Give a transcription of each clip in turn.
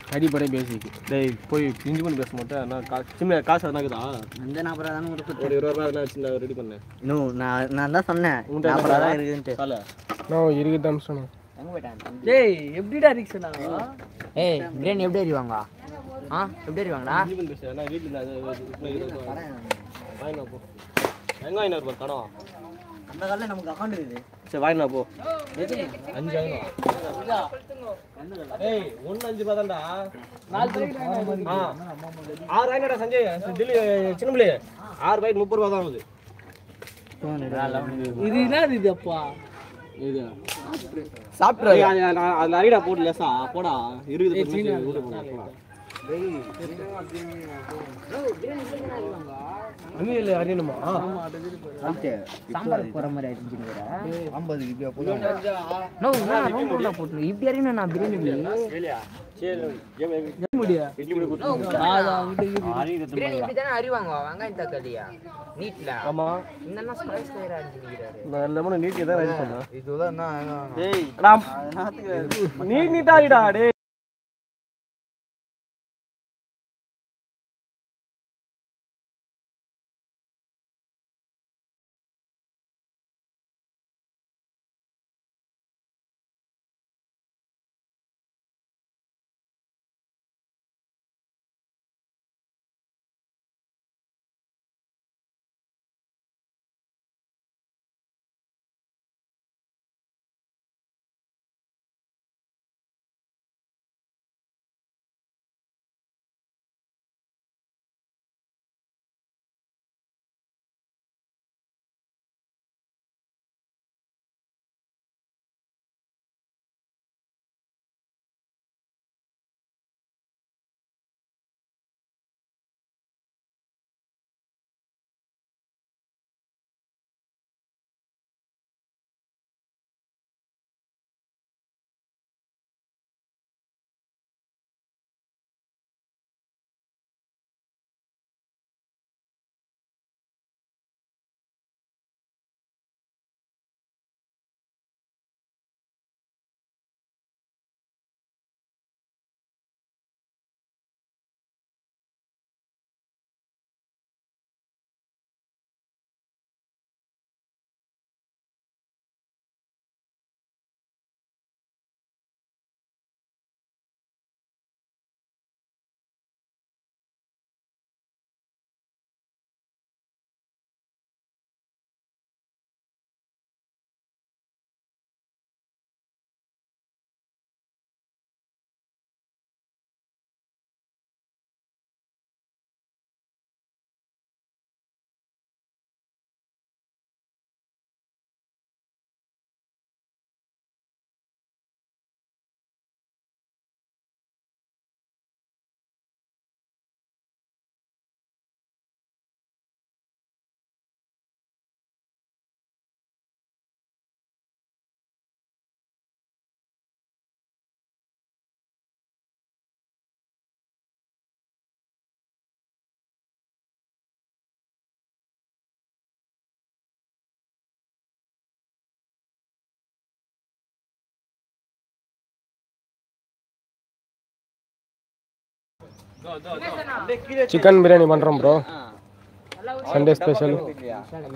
அடிப்படை பேசிக் டேய் போய் இஞ்சி பண்ணி பேச மாட்டேன் நான் கா சின்ன காசு எதனா இருக்குதா அந்த நாற்பது ரூபா தானே கொடுத்து ஒரு இருபது ரூபா எதனா சின்ன ரெடி பண்ணேன் இன்னும் நான் நான் தான் சொன்னேன் உன்கிட்ட நாற்பது ரூபா எவ்வளோ? தான் இருக்குன்ட்டு கால நான் இருக்குதான் சொன்னேன் எங்கே போயிட்டான் டேய் எப்படிடா ரிக்ஸ் சொன்னாங்க ஏய் பிரியாணி எப்படி அறிவாங்க ஆ எப்படி அறிவாங்கடா இஞ்சி பண்ணி பேச நான் வீட்டில் நான் இருபது ரூபா வாங்கினா போ எங்கே வாங்கினா இருப்பா கடன் அந்த காலில் நமக்கு அக்கௌண்ட் இருக்குது சரி வாங்கினா போ அஞ்சு வாங்கினா ஏய் ஒன்று அஞ்சு ரூபா தான்டா ஆ ஆறு வாங்கினாடா சஞ்சய் தில்லி சின்ன பிள்ளை ஆறு பாக்கெட் முப்பது ரூபா தான் ஆகுது இது என்ன இது அப்பா இது சாப்பிட்ரு ஏய், அது- அது- அதில் அரிடா போட்டு லேசா போடா இருக்குது கொஞ்சம் வீட்டு போடா, போடா. அவியல் அறியணுமா சாம்பார் போகிற மாதிரி ஆயிடுச்சு நோ நான் ரொம்ப உள்ள போட்டு இப்படி அறியணும் நான் பிரியாணி முடியா பிரியாணி இப்படி தானே அறிவாங்க வெங்காயம் தக்காளியா நீட்ல ஆமா இந்த ஸ்கொயர் ஸ்கொயர் அடிச்சுக்கிறாரு நான் லெமன் நீட்டி தான் ரெடி பண்ணேன் இதுதான் டேய் நீ நீட்டாடிடா டேய் சிக்கன் பிரியாணி பண்ணுறோம் ப்ரோ சண்டே ஸ்பெஷல்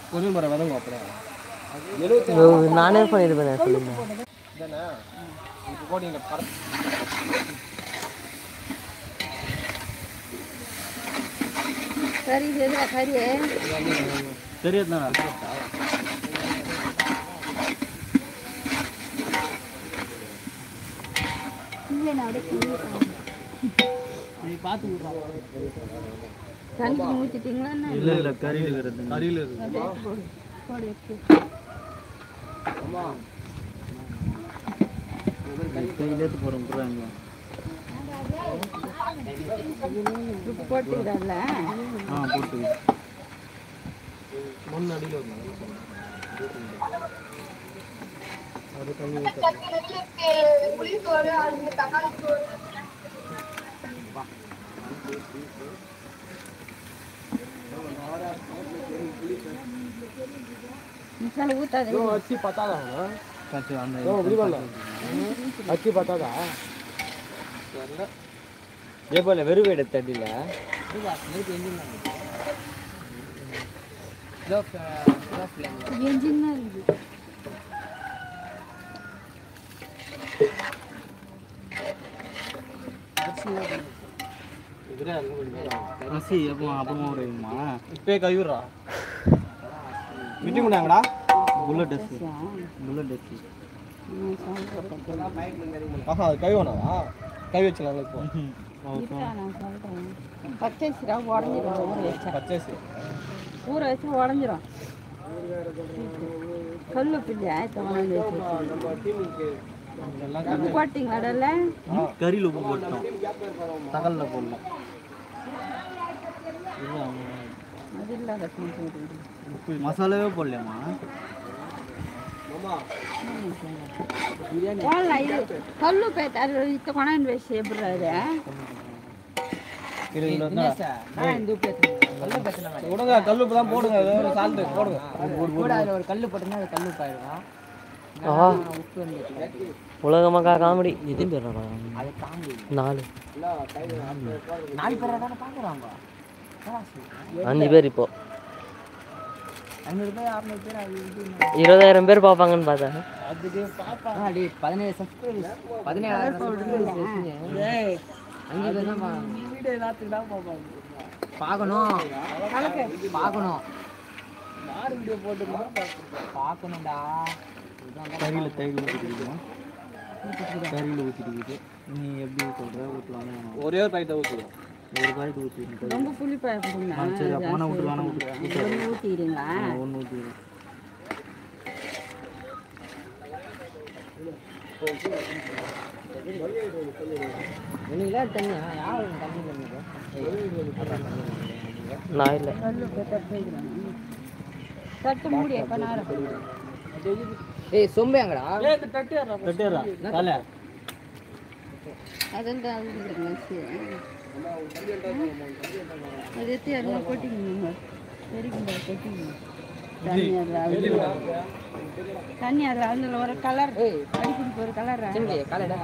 கொஞ்சம் மரம் வதங்கும் அப்படியே இதோ நானே பண்ணியிருப்பேன் சொல்லுங்க தானே இப்போ போட்டீங்க பர சரி இது எதுவா கறி தெரியாதுண்ணா இல்லை நான் அப்படியே கிண்டிடுறேன். நீ பார்த்து விட்றா தண்ணி ஊற்றிட்டீங்களா என்ன இல்லை இல்லை கறியில் இருக்கிறது கறியில் இருக்கு போடு எடுத்து. கையிலேத்து போகிறோம் போகிறாங்க உப்பு போட்டுக்கிறாள்ல ஆ போட்டு மண் அடியில் மசாலா ஊற்றாது அச்சி பத்தாதா காய்ச்சி அந்த இப்படி பண்ணல அச்சி பத்தாதா ஏப்போல வெறும் வேட தண்ணியில் எஞ்சின் தான் இருக்குது அரிசி எப்போ அப்புறமா வருமா இப்பே கழுவிடுறா விட்டு கொண்டாங்கடா புல்லட் அரிசி புல்லட் அரிசி ஆஹா அது கழுவணாவா கழுவி வச்சலாம் இப்போ நான் சொல்கிறேன் பச்சரிசிடா உடஞ்சிரும் ஊற வச்சா பச்சரிசி ஊற வச்சு உடஞ்சிரும் கல்லு பிள்ளை கொண்டாந்து வச்சு உப்பு போட்டிங்களா அடல்ல கறியில் உப்பு போட்டோம் தகலில் போடல அது இல்லாத போட்டு மசாலாவே போடலையாம்மா போடலாம் இது கல்லு போயிட்டு அது இத்த கொண்டாந்து வச்சு எப்படிறாரு இது விடுங்க கல்லுப்பு தான் போடுங்க ஏதோ ஒரு சால்ட்டு போடுங்க ஒரு கல் போட்டோம்னா அது கல் உப்பாயிடும் உலக மக்கா காமெடி எத்தனை பேர் நாலு நாலு பேர் தானே பார்க்குறாங்க அஞ்சு பேர் இப்போ இருபதாயிரம் பேர் பார்ப்பாங்கன்னு பார்த்தேன் பதினேழு சப்ஸ்கிரைபர்ஸ் பதினேழாயிரம் அஞ்சு பேர் தான் வீடு எல்லாத்துக்கு தான் பார்ப்பாங்க பார்க்கணும் பார்க்கணும் யார் வீடியோ போட்டு பார்க்கணும்டா கறியில் தயிர் ஊற்றிட்டு கறியில் ஊற்றிட்டு நீ எப்படி சொல்கிற ஊற்றலாமே ஒரே ஒரு பாக்கெட்டை ஊற்றுவோம் ஒரு பாக்கெட் ஊற்றிட்டு ரொம்ப புளிப்பாக போடுங்க சரி அப்போ வேணா விட்டு வேணா விட்டு ஊற்றிக்கிறீங்களா ஒன்று ஊற்றிடுறேன் நீங்களா தண்ணியா யார் தண்ணி நான் இல்லை கல்லு போட்டு போய்க்கிறேன் தட்டு மூடி எப்போ நேரம் ஏய் சொம்பேங்கடா கட்டிடுறா தலை அதான் தான் அழுதுங்க அது எடுத்து எல்லாம் கொட்டிக்கணும் பெருக்கிங்க கொட்டிக்கணும் தண்ணி அதில் அழுது தண்ணி அதில் அதில் ஒரு கலர் அடிக்கடி ஒரு கலர் காலைடா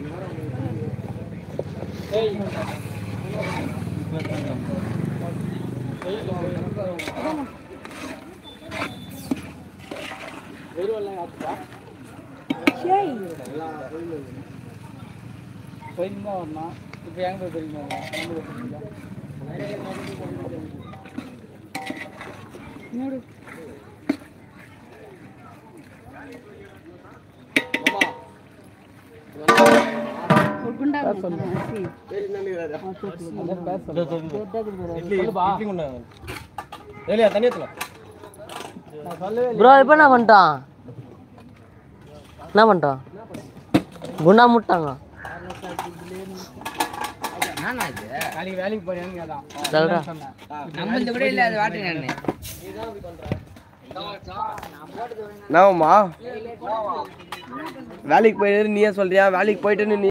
போயிட்டு தான் வரணும் இப்போ எங்கே போய் தெரியுமா மூடு ஒரு குண்டா அரிசி இட்லி இட்லி கொண்டாங்க ஏலியா தண்ணி ஊற்றுங்க ப்ரோ இப்போ என்ன பண்ணிட்டான் என்ன பண்ணிட்டான் குண்டா முட்டாங்க நாளைக்கு வேலைக்கு போறியான்னு கேட்டான் சொல்றா நம்ம கூட இல்லை அது வாட்டு நான் என்னம்மா வேலைக்கு போயிட்டு நீயே சொல்றியா வேலைக்கு போயிட்டு நீ